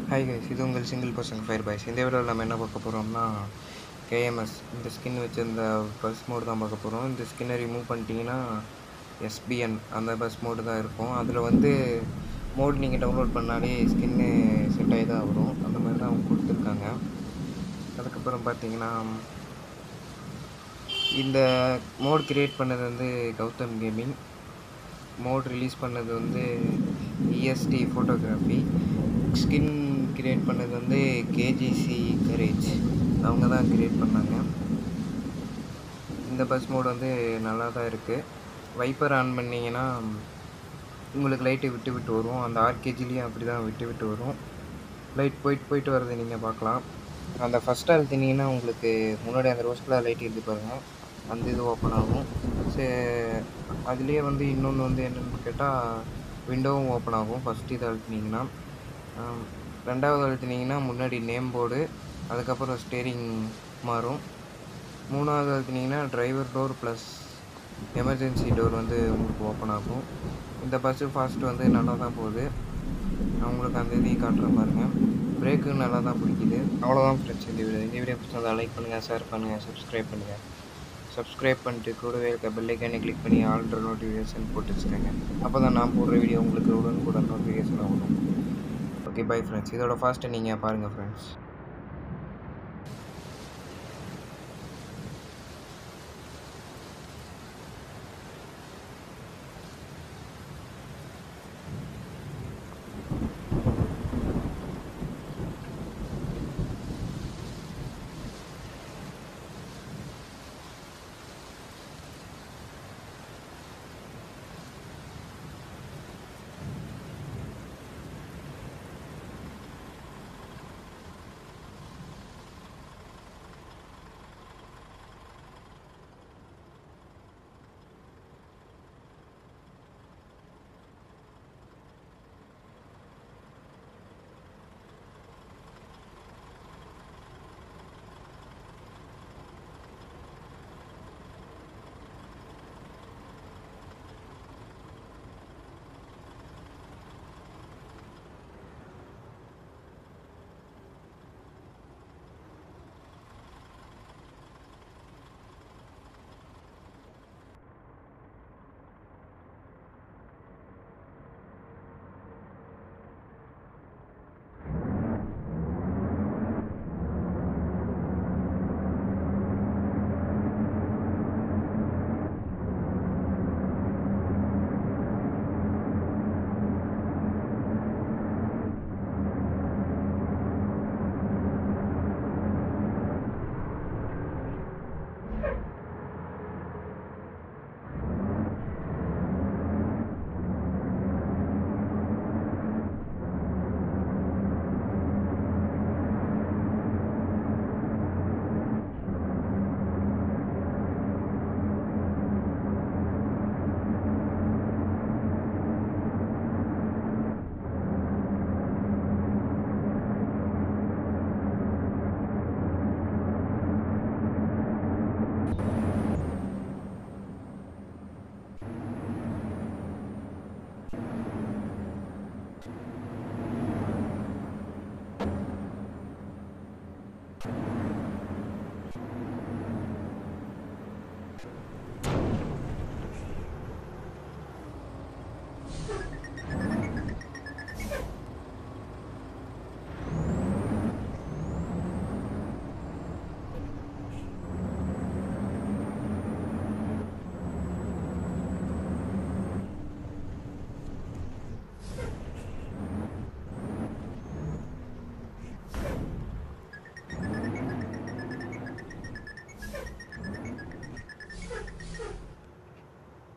hi guys இது உங்கள் single person fire boys இந்த வீடியோவில் நம்ம என்ன பார்க்க போகிறோம்னா கேஎம்எஸ் இந்த ஸ்கின் வச்சு இந்த பஸ் மோடு தான் பார்க்க போகிறோம் இந்த ஸ்கின்னை ரிமூவ் பண்ணிட்டீங்கன்னா எஸ்பிஎன் அந்த பஸ் மோடு தான் இருக்கும் அதில் வந்து மோடு நீங்கள் டவுன்லோட் பண்ணாலே ஸ்கின்னு செட் ஆகி தான் வரும் அந்த மாதிரி தான் அவங்க கொடுத்துருக்காங்க அதுக்கப்புறம் பார்த்தீங்கன்னா இந்த மோட் கிரியேட் பண்ணது வந்து கௌதம் கேமிங் மோட் ரிலீஸ் பண்ணது வந்து இஎஸ்டி ஃபோட்டோகிராஃபி ஸ்கின் கிரியேட் பண்ணது வந்து கேஜிசி கரேஜ் அவங்க தான் கிரியேட் பண்ணாங்க இந்த பஸ் மோட் வந்து நல்லா தான் இருக்குது வைப்பர் ஆன் பண்ணிங்கன்னா உங்களுக்கு லைட்டு விட்டு விட்டு வரும் அந்த ஆர்கேஜிலையும் அப்படி தான் விட்டு விட்டு வரும் லைட் போயிட்டு போயிட்டு வரதை நீங்கள் பார்க்கலாம் அந்த ஃபஸ்ட் அழுத்தினீங்கன்னா உங்களுக்கு முன்னாடி அந்த ரோஸ் கலர் லைட் இருக்கு பாருங்கள் அந்த இது ஓப்பன் ஆகும் சே அதுலேயே வந்து இன்னொன்று வந்து என்னென்னு கேட்டால் விண்டோவும் ஓப்பன் ஆகும் ஃபஸ்ட் இது அழுத்தினீங்கன்னா ரெண்டாவது அழுத்தினீங்கன்னா முன்னாடி நேம் போர்டு அதுக்கப்புறம் ஸ்டேரிங் மாறும் மூணாவது அழுத்தினீங்கன்னா driver door plus emergency door வந்து உங்களுக்கு ஓப்பன் ஆகும் இந்த பஸ்ஸு ஃபாஸ்ட் வந்து நல்லா தான் போகுது நான் உங்களுக்கு அந்த இதையும் காட்டுறேன் பாருங்கள் பிரேக்கு நல்லா தான் பிடிக்குது அவ்வளோதான் ஃப்ரெண்ட்ஸ் இந்த வீடியோ இந்த வீடியோ பிடிச்சா லைக் பண்ணுங்கள் ஷேர் பண்ணுங்கள் சப்ஸ்கிரைப் பண்ணுங்கள் சப்ஸ்கிரைப் பண்ணிட்டு கூடவே இருக்க பெல்லைக்கானே கிளிக் பண்ணி ஆல்ட்ரு நோட்டிஃபிகேஷன் போட்டு வச்சுக்கோங்க அப்போ தான் நான் போடுற வீடியோ உங்களுக்கு உடனுக்குடன் நோட்டிஃபிகேஷன் ஆகணும் ஓகே பை ஃப்ரெண்ட்ஸ் இதோட ஃபாஸ்ட்டை நீங்கள் பாருங்கள் ஃப்ரெண்ட்ஸ்